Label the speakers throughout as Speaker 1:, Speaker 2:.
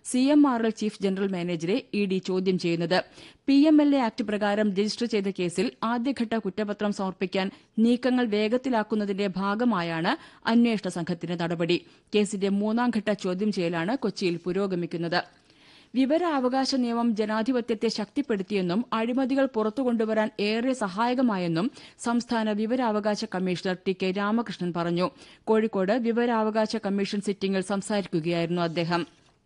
Speaker 1: C M R L chief general മാനേജരെ E D ചോദ്യം ചെയ്യുന്നത് P M L A act പ്രകാരം register ചെയ്ത കേസിൽ ആദ്യഘട്ട കുറ്റപത്രം സമർപ്പിക്കാൻ നീക്കങ്ങൾ വേഗത്തിലാക്കുന്നതിന്റെ ഭാഗമായാണ് അന്വേഷണ സംഘത്തിന്റെ നടപടി കേസിന്റെ മൂന്നാം ഘട്ട ചോദ്യം ചെയ്യലാണ് കൊച്ചിയിൽ പുരോഗമിക്കുന്നത് വിവരാവകാശ നിയമം ജനാധിപത്യത്തെ ശക്തിപ്പെടുത്തിയെന്നും അഴിമതികൾ പുറത്തുകൊണ്ടുവരാൻ ഏറെ സഹായകമായെന്നും സംസ്ഥാന വിവരാവകാശ കമ്മീഷണർ ടി കെ രാമകൃഷ്ണൻ പറഞ്ഞു കോഴിക്കോട് വിവരാവകാശ കമ്മീഷൻ സിറ്റിംഗിൽ സംസാരിക്കുകയായിരുന്നു അദ്ദേഹം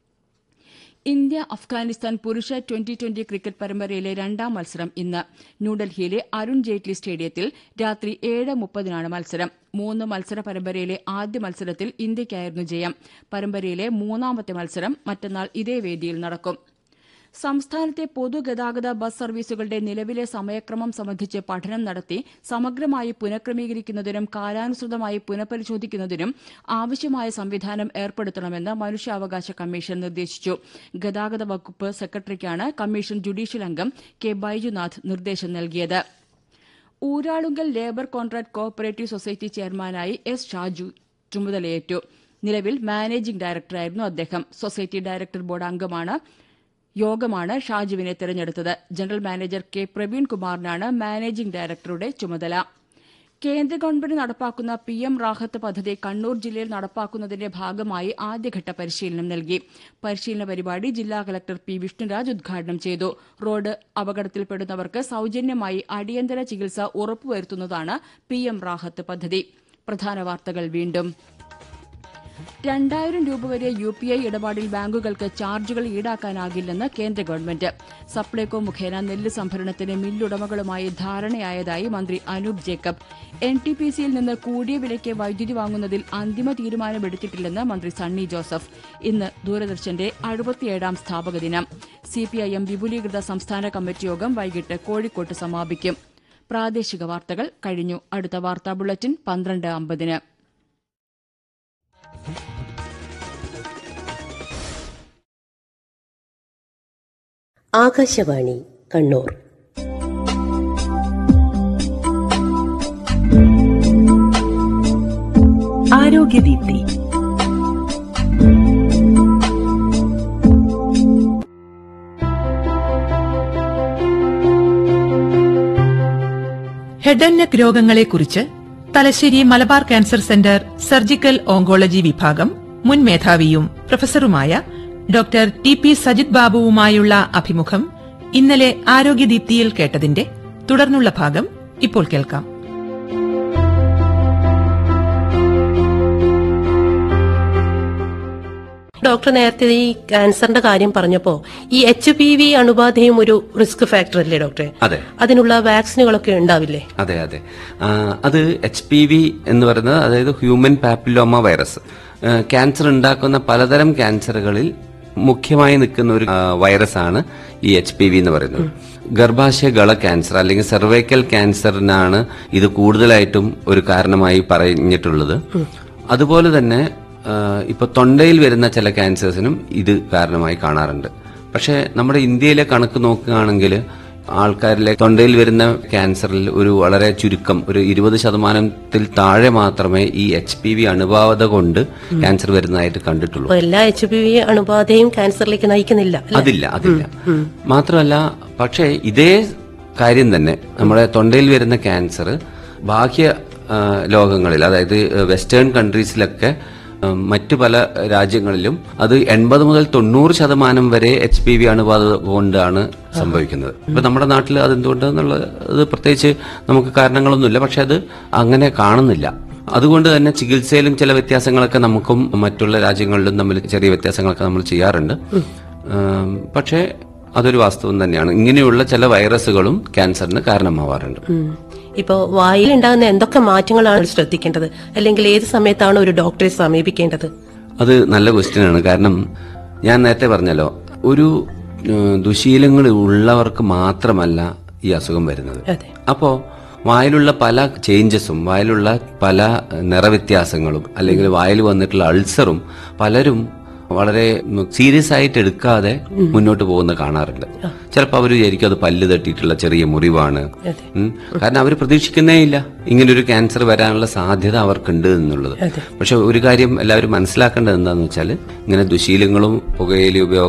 Speaker 1: ഇന്ത്യ അഫ്ഗാനിസ്ഥാൻ പുരുഷ ട്വന്റി ട്വന്റി ക്രിക്കറ്റ് പരമ്പരയിലെ രണ്ടാം മത്സരം ഇന്ന് ന്യൂഡൽഹിയിലെ അരുൺ ജെയ്റ്റ്ലി സ്റ്റേഡിയത്തിൽ രാത്രി ഏഴ് മുപ്പതിനാണ് മത്സരം മൂന്ന് മത്സര പരമ്പരയിലെ ആദ്യ മത്സരത്തിൽ ഇന്ത്യയ്ക്കായിരുന്നു ജയം പരമ്പരയിലെ മൂന്നാമത്തെ മത്സരം മറ്റന്നാൾ ഇതേ വേദിയിൽ നടക്കും സംസ്ഥാനത്തെ പൊതുഗതാഗത ബസ് സർവീസുകളുടെ നിലവിലെ സമയക്രമം സംബന്ധിച്ച് പഠനം നടത്തി സമഗ്രമായി പുനഃക്രമീകരിക്കുന്നതിനും കാലാനുസൃതമായി പുനഃപരിശോധിക്കുന്നതിനും ആവശ്യമായ സംവിധാനം ഏർപ്പെടുത്തണമെന്ന് മനുഷ്യാവകാശ കമ്മീഷൻ നിർദ്ദേശിച്ചു ഗതാഗത വകുപ്പ് സെക്രട്ടറിക്കാണ് കമ്മീഷൻ ജുഡീഷ്യൽ അംഗം കെ ബൈജുനാഥ് നിർദ്ദേശം നൽകിയത് Uralungal labour contract cooperative society ചെയർമാനായി എസ് ഷാജു ചുമതലയേറ്റു നിലവിൽ മാനേജിംഗ് ഡയറക്ടറായിരുന്നു അദ്ദേഹം സൊസൈറ്റി ഡയറക്ടർ ബോർഡ് അംഗമാണ് യോഗമാണ് ഷാജുവിനെ തെരഞ്ഞെടുത്തത് ജനറൽ മാനേജർ കെ പ്രവീൺ കുമാറിനാണ് മാനേജിംഗ് ഡയറക്ടറുടെ ചുമതല കേന്ദ്ര ഗവൺമെന്റ് നടപ്പാക്കുന്ന പി എം റാഹത്ത് പദ്ധതി കണ്ണൂർ ജില്ലയിൽ നടപ്പാക്കുന്നതിന്റെ ഭാഗമായി ആദ്യഘട്ട പരിശീലനം നൽകി പരിശീലന പരിപാടി ജില്ലാ കലക്ടർ പി വിഷ്ണുരാജ് ഉദ്ഘാടനം ചെയ്തു റോഡ് അപകടത്തിൽപ്പെടുന്നവർക്ക് സൌജന്യമായി അടിയന്തര ചികിത്സ ഉറപ്പുവരുത്തുന്നതാണ് പി എം റാഹത്ത് പദ്ധതി പ്രധാന വാർത്തകൾ വീണ്ടും രണ്ടായിരം രൂപ വരെ യു പി ഐ ഇടപാടിൽ ബാങ്കുകൾക്ക് ചാർജുകൾ ഈടാക്കാനാകില്ലെന്ന് കേന്ദ്ര ഗവൺമെന്റ് സപ്ലൈകോ മുഖേന നെല്ല് സംഭരണത്തിന് മില്ലുടമകളുമായി ധാരണയായതായി മന്ത്രി Anoop Jacob N T P സിയിൽ നിന്ന് കൂടിയ വിലയ്ക്ക് വൈദ്യുതി വാങ്ങുന്നതിൽ അന്തിമ തീരുമാനമെടുത്തിട്ടില്ലെന്ന് മന്ത്രി സണ്ണി ജോസഫ് ഇന്ന് ദൂരദർശന്റെ അറുപത്തിയേഴാം സ്ഥാപക ദിനം സിപിഐഎം വിപുലീകൃത സംസ്ഥാന കമ്മിറ്റി യോഗം വൈകിട്ട് കോഴിക്കോട്ട് സമാപിക്കും പ്രാദേശിക വാർത്തകൾ കഴിഞ്ഞു അടുത്ത വാർത്താ ബുള്ളറ്റിൻ പന്ത്രണ്ട് അമ്പതിന്
Speaker 2: ആകാശവാണി കണ്ണൂർ
Speaker 3: ആരോഗ്യദീപ്തി ഹെഡ് ആൻഡ് നെക്ക് രോഗങ്ങളെക്കുറിച്ച് Thalassery Malabar cancer centre surgical oncology വിഭാഗം മുൻ മേധാവിയും പ്രൊഫസറുമായ ഡോക്ടർ ടി പി സജിത് ബാബുവുമായുള്ള അഭിമുഖം ഇന്നലെ ആരോഗ്യദീപ്തിയിൽ കേട്ടതിന്റെ തുടർന്നുള്ള ഭാഗം ഇപ്പോൾ കേൾക്കാം
Speaker 2: ഡോക്ടർ നേരത്തെ ഈ ക്യാൻസറിന്റെ കാര്യം പറഞ്ഞപ്പോ ഈ എച്ച് പി വി അണുബാധയും ഒരു റിസ്ക് ഫാക്ടർ അല്ലേ ഡോക്ടറെ
Speaker 4: അതെ
Speaker 2: അതിനുള്ള വാക്സിനുകളൊക്കെ ഉണ്ടാവില്ലേ
Speaker 4: അതെ അതെ ആ, അത് എച്ച് പി വി എന്ന് പറയുന്നത് അതായത് ഹ്യൂമൻ പാപ്പിലോമ വൈറസ് ആ, ക്യാൻസർ ഉണ്ടാക്കുന്ന പലതരം ക്യാൻസറുകളിൽ മുഖ്യമായി നിൽക്കുന്ന ഒരു ആ, വൈറസാണ് ഈ എച്ച് പി വി എന്ന് പറയുന്നത് ഗർഭാശയ ഗള ക്യാൻസർ അല്ലെങ്കിൽ സെർവൈക്കൽ ക്യാൻസറിനാണ് ഇത് കൂടുതലായിട്ടും ഒരു കാരണമായി പറഞ്ഞിട്ടുള്ളത് അതുപോലെ തന്നെ ആ, ഇപ്പൊ തൊണ്ടയിൽ വരുന്ന ചില ക്യാൻസേഴ്സിനും ഇത് കാരണമായി കാണാറുണ്ട് പക്ഷേ നമ്മുടെ ഇന്ത്യയിലെ കണക്ക് നോക്കുകയാണെങ്കിൽ ആൾക്കാരിലെ തൊണ്ടയിൽ വരുന്ന ക്യാൻസറിൽ ഒരു വളരെ ചുരുക്കം ഒരു ഇരുപത് ശതമാനത്തിൽ താഴെ മാത്രമേ ഈ എച്ച് പി വി അണുബാധ കൊണ്ട് ക്യാൻസർ വരുന്നതായിട്ട് കണ്ടിട്ടുള്ളൂ
Speaker 2: അപ്പൊ എല്ലാ എച്ച് പി വി അണുബാധയും ക്യാൻസറിലേക്ക് നയിക്കുന്നില്ല അല്ലേ?
Speaker 4: അതില്ല അതില്ല മാത്രമല്ല പക്ഷേ ഇതേ കാര്യം തന്നെ നമ്മുടെ തൊണ്ടയിൽ വരുന്ന ക്യാൻസർ ബാഹ്യ ആ, ലോകങ്ങളിൽ അതായത് വെസ്റ്റേൺ കൺട്രീസിലൊക്കെ ആ, മറ്റു പല രാജ്യങ്ങളിലും അത് എൺപത് മുതൽ തൊണ്ണൂറ് ശതമാനം വരെ എച്ച് പി വി അണുബാധ കൊണ്ടാണ് സംഭവിക്കുന്നത് ഇപ്പൊ നമ്മുടെ നാട്ടിൽ അതെന്തുകൊണ്ട് എന്നുള്ളത് അത് പ്രത്യേകിച്ച് നമുക്ക് കാരണങ്ങളൊന്നുമില്ല പക്ഷെ അത് അങ്ങനെ കാണുന്നില്ല അതുകൊണ്ട് തന്നെ ചികിത്സയിലും ചില വ്യത്യാസങ്ങളൊക്കെ നമുക്കും മറ്റുള്ള രാജ്യങ്ങളിലും തമ്മിൽ ചെറിയ വ്യത്യാസങ്ങളൊക്കെ നമ്മൾ ചെയ്യാറുണ്ട് ഉം, പക്ഷേ അതൊരു വാസ്തവം തന്നെയാണ് ഇങ്ങനെയുള്ള ചില വൈറസുകളും ക്യാൻസറിന് കാരണമാവാറുണ്ട്
Speaker 2: ഉം. ഇപ്പൊ വായിൽ ഉണ്ടാകുന്ന എന്തൊക്കെ മാറ്റങ്ങളാണ് ശ്രദ്ധിക്കേണ്ടത് അല്ലെങ്കിൽ ഏത് സമയത്താണ് ഒരു ഡോക്ടറെ സമീപിക്കേണ്ടത്
Speaker 4: അത് നല്ല ക്വസ്റ്റ്യൻ ആണ് കാരണം ഞാൻ നേരത്തെ പറഞ്ഞല്ലോ ഒരു ഉം, ദുശീലങ്ങൾ ഉള്ളവർക്ക് മാത്രമല്ല ഈ അസുഖം വരുന്നത്
Speaker 2: അതെ
Speaker 4: അപ്പോ വായിലുള്ള പല ചേഞ്ചസും വായിലുള്ള പല നിറവ്യത്യാസങ്ങളും അല്ലെങ്കിൽ വായിൽ വന്നിട്ടുള്ള അൾസറും പലരും വളരെ സീരിയസ് ആയിട്ട് എടുക്കാതെ മുന്നോട്ട് പോകുന്ന കാണാറുണ്ട് ചിലപ്പോൾ അവർ വിചാരിക്കും അത് പല്ല് തട്ടിയിട്ടുള്ള ചെറിയ മുറിവാണ് ഉം. കാരണം അവർ പ്രതീക്ഷിക്കുന്നേ ഇല്ല ഇങ്ങനൊരു ക്യാൻസർ വരാനുള്ള സാധ്യത അവർക്കുണ്ട് എന്നുള്ളത് പക്ഷെ ഒരു കാര്യം എല്ലാവരും മനസ്സിലാക്കേണ്ടത് എന്താണെന്ന് വെച്ചാൽ ഇങ്ങനെ ദുശീലങ്ങളും പുകയില ഉപയോഗം